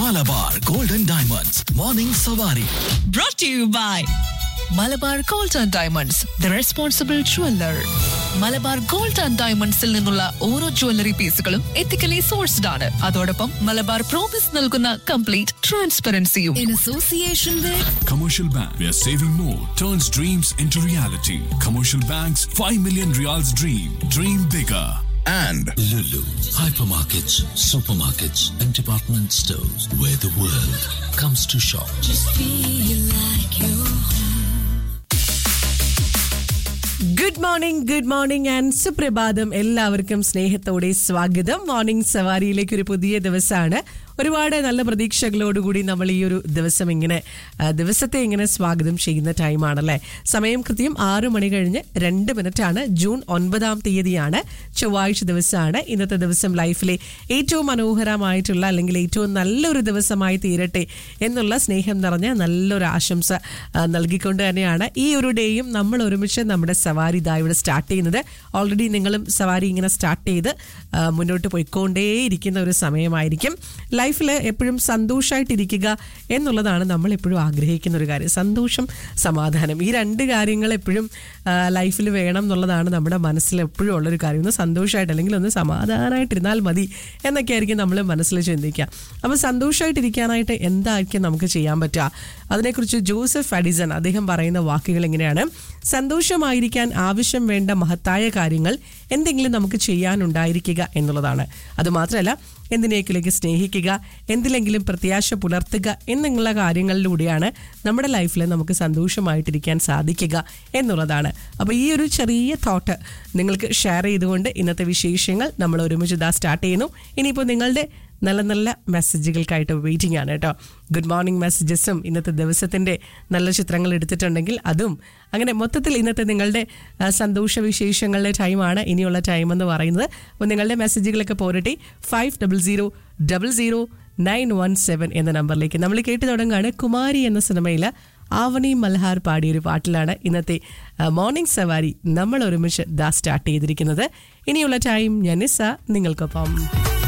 Malabar golden diamonds morning Savari brought to you by Malabar gold and diamonds the responsible jeweller Malabar gold and ഡയമണ്ട്സിൽ നിന്നുള്ള ഓരോ jewellery പീസുകളും ethically sourced ആണ് അതോടൊപ്പം മലബാർ പ്രോമിസ് നൽകുന്ന കംപ്ലീറ്റ് ട്രാൻസ്പെറൻസിയും in association with Commercial Bank, where saving more turns dreams into reality. Commercial Bank's 5 million reals dream. Dream bigger. and Lulu, hypermarkets, supermarkets, and department stores where the world comes to shop. Good morning good morning and സുപ്രഭാതം എല്ലാവർക്കും സ്നേഹത്തോടെ സ്വാഗതം morning സവാരിയിലേക്ക് ഒരു പുതിയ ദിവസമാണ് ഒരുപാട് നല്ല പ്രതീക്ഷകളോടുകൂടി നമ്മൾ ഈ ഒരു ദിവസം ഇങ്ങനെ ആ, ദിവസത്തെ ഇങ്ങനെ സ്വാഗതം ചെയ്യുന്ന ടൈമാണല്ലേ സമയം കൃത്യം ആറു മണി കഴിഞ്ഞ് രണ്ട് മിനിറ്റാണ് ജൂൺ ഒൻപതാം തീയതിയാണ് ചൊവ്വാഴ്ച ദിവസമാണ് ഇന്നത്തെ ദിവസം ലൈഫിലെ ഏറ്റവും മനോഹരമായിട്ടുള്ള അല്ലെങ്കിൽ ഏറ്റവും നല്ലൊരു ദിവസമായി തീരട്ടെ എന്നുള്ള സ്നേഹം നിറഞ്ഞ നല്ലൊരു ആശംസ ആ, നൽകിക്കൊണ്ട് തന്നെയാണ് ഈ ഒരു ഡേയും നമ്മൾ ഒരുമിച്ച് നമ്മുടെ സവാരി ഇതാ ഇവിടെ സ്റ്റാർട്ട് ചെയ്യുന്നത് ഓൾറെഡി നിങ്ങളും സവാരി ഇങ്ങനെ സ്റ്റാർട്ട് ചെയ്ത് ആ, മുന്നോട്ട് പോയിക്കൊണ്ടേയിരിക്കുന്ന ഒരു സമയമായിരിക്കും ലൈഫിൽ എപ്പോഴും സന്തോഷമായിട്ടിരിക്കുക എന്നുള്ളതാണ് നമ്മൾ എപ്പോഴും ആഗ്രഹിക്കുന്ന ഒരു കാര്യം സന്തോഷം സമാധാനം ഈ രണ്ട് കാര്യങ്ങൾ എപ്പോഴും ലൈഫിൽ വേണം എന്നുള്ളതാണ് നമ്മുടെ മനസ്സിൽ എപ്പോഴും ഉള്ളൊരു കാര്യം ഒന്ന് സന്തോഷമായിട്ട് അല്ലെങ്കിൽ ഒന്ന് സമാധാനമായിട്ടിരുന്നാൽ മതി എന്നൊക്കെ ആയിരിക്കും നമ്മൾ മനസ്സിൽ ചിന്തിക്കുക അപ്പോൾ സന്തോഷമായിട്ടിരിക്കാനായിട്ട് എന്തായിരിക്കും നമുക്ക് ചെയ്യാൻ പറ്റുക അതിനെക്കുറിച്ച് ജോസഫ് അഡിസൺ അദ്ദേഹം പറയുന്ന വാക്കുകൾ എങ്ങനെയാണ് സന്തോഷമായിരിക്കാൻ ആവശ്യം വേണ്ട മഹത്തായ കാര്യങ്ങൾ എന്തെങ്കിലും നമുക്ക് ചെയ്യാനുണ്ടായിരിക്കുക എന്നുള്ളതാണ് അതുമാത്രമല്ല എന്തിനേക്കിലേക്ക് സ്നേഹിക്കുക എന്തിലെങ്കിലും പ്രത്യാശ പുലർത്തുക എന്നുള്ള കാര്യങ്ങളിലൂടെയാണ് നമ്മുടെ ലൈഫിൽ നമുക്ക് സന്തോഷമായിട്ടിരിക്കാൻ സാധിക്കുക എന്നുള്ളതാണ് അപ്പോൾ ഈ ഒരു ചെറിയ തോട്ട് നിങ്ങൾക്ക് ഷെയർ ചെയ്തുകൊണ്ട് ഇന്നത്തെ വിശേഷങ്ങൾ നമ്മൾ ഒരുമിച്ച് ഇതാ സ്റ്റാർട്ട് ചെയ്യുന്നു ഇനിയിപ്പോൾ നിങ്ങളുടെ നല്ല നല്ല മെസ്സേജുകൾക്കായിട്ട് വെയിറ്റിംഗ് ആണ് കേട്ടോ ഗുഡ് മോർണിംഗ് മെസ്സേജസും ഇന്നത്തെ ദിവസത്തിൻ്റെ നല്ല ചിത്രങ്ങൾ എടുത്തിട്ടുണ്ടെങ്കിൽ അതും അങ്ങനെ മൊത്തത്തിൽ ഇന്നത്തെ നിങ്ങളുടെ ആ, സന്തോഷ വിശേഷങ്ങളുടെ ടൈമാണ് ഇനിയുള്ള ടൈം എന്ന് പറയുന്നത് അപ്പോൾ നിങ്ങളുടെ മെസ്സേജുകളൊക്കെ പോരട്ടെ five double zero double zero nine one seven എന്ന നമ്പറിലേക്ക് നമ്മൾ കേട്ടു തുടങ്ങുകയാണ് കുമാരി എന്ന സിനിമയിൽ ആവണി മൽഹാർ പാടിയൊരു പാട്ടിലാണ് ഇന്നത്തെ ആ, മോർണിംഗ് സവാരി നമ്മൾ ഒരുമിച്ച് ദാ സ്റ്റാർട്ട് ചെയ്തിരിക്കുന്നത് ഇനിയുള്ള ടൈം ഞാൻ നിസ്സ നിങ്ങൾക്കൊപ്പം